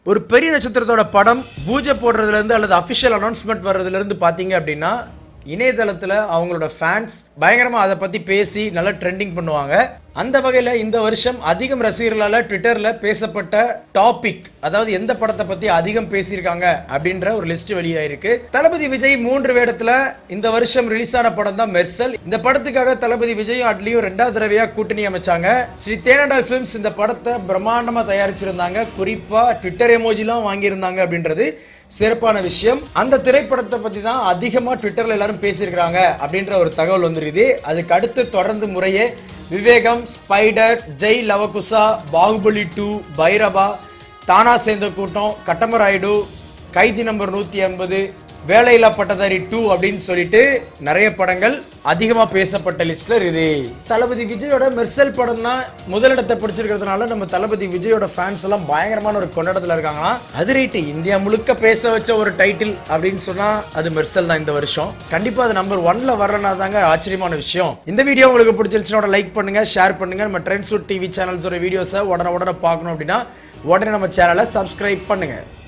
ஒரு பெரிய நட்சத்திரத்தோட படம் பூஜை போடுறதுல இருந்து அல்லது அபிஷியல் அனௌன்ஸ்மெண்ட் வர்றதுல இருந்து பாத்தீங்க அப்படின்னா இணையதளத்துல அவங்களோட ஃபேன்ஸ் பயங்கரமா அதை பத்தி பேசி நல்லா ட்ரெண்டிங் பண்ணுவாங்க அந்த வகையில இந்த வருஷம் அதிகம் ரசிகர்களால ட்விட்டர்ல பேசப்பட்ட டாபிக் அதாவது எந்த படத்தை பத்தி அதிகம் பேசியிருக்காங்க அப்படின்ற ஒரு லிஸ்ட் வெளியாயிருக்கு தளபதி விஜய் மூன்று வேடத்துல இந்த வருஷம் ரிலீஸ் ஆன படம் தான் மெர்சல் இந்த படத்துக்காக தளபதி விஜயும் அட்லியும் ரெண்டாவது தடவையா கூட்டணி அமைச்சாங்க ஸ்ரீ தேனடால் ஃபிலிம்ஸ் இந்த படத்தை பிரம்மாண்டமா தயாரிச்சிருந்தாங்க குறிப்பா ட்விட்டர் எமோஜிலாம் வாங்கியிருந்தாங்க அப்படின்றது சிறப்பான விஷயம் அந்த திரைப்படத்தை பத்தி தான் அதிகமா ட்விட்டர்ல எல்லாரும் பேசியிருக்காங்க அப்படின்ற ஒரு தகவல் வந்துருது அதுக்கு அடுத்து தொடர்ந்து முறையே விவேகம் ஸ்பைடர் ஜெய் லவகுசா பாகுபலி டூ பைரபா தானா சேர்ந்த கூட்டம் கட்டமராயுடு கைதி நம்பர் நூத்தி ஐம்பது வேலையில்லா பட்டதாரி டூ அப்படின்னு சொல்லிட்டு நிறைய படங்கள் அதிகமா பேசப்பட்ட லிஸ்ட்ல இருக்குது தளபதி விஜயோட மெர்சல் படம் தான் முதலிடத்தை பிடிச்சிருக்கிறதுனால நம்ம தளபதி விஜயோட ஃபேன்ஸ் எல்லாம் பயங்கரமான ஒரு கொண்டாட்டத்துல இருக்காங்கன்னா அது ரைட்டு இந்தியா முழுக்க பேச வச்ச ஒரு டைட்டில் அப்படின்னு சொன்னா அது மெர்சல் தான் இந்த வருஷம் கண்டிப்பா அது நம்பர் ஒன்ல வர்றனா தாங்க ஆச்சரியமான விஷயம் இந்த வீடியோ உங்களுக்கு பிடிச்சிருச்சுன்னா லைக் பண்ணுங்க ஷேர் பண்ணுங்க நம்ம ட்ரெண்ட்ஸ் டிவி சேனல்ஸோட வீடியோஸை உடனே உடனே பார்க்கணும் அப்படின்னா உடனே நம்ம சேனலை சப்ஸ்கிரைப் பண்ணுங்க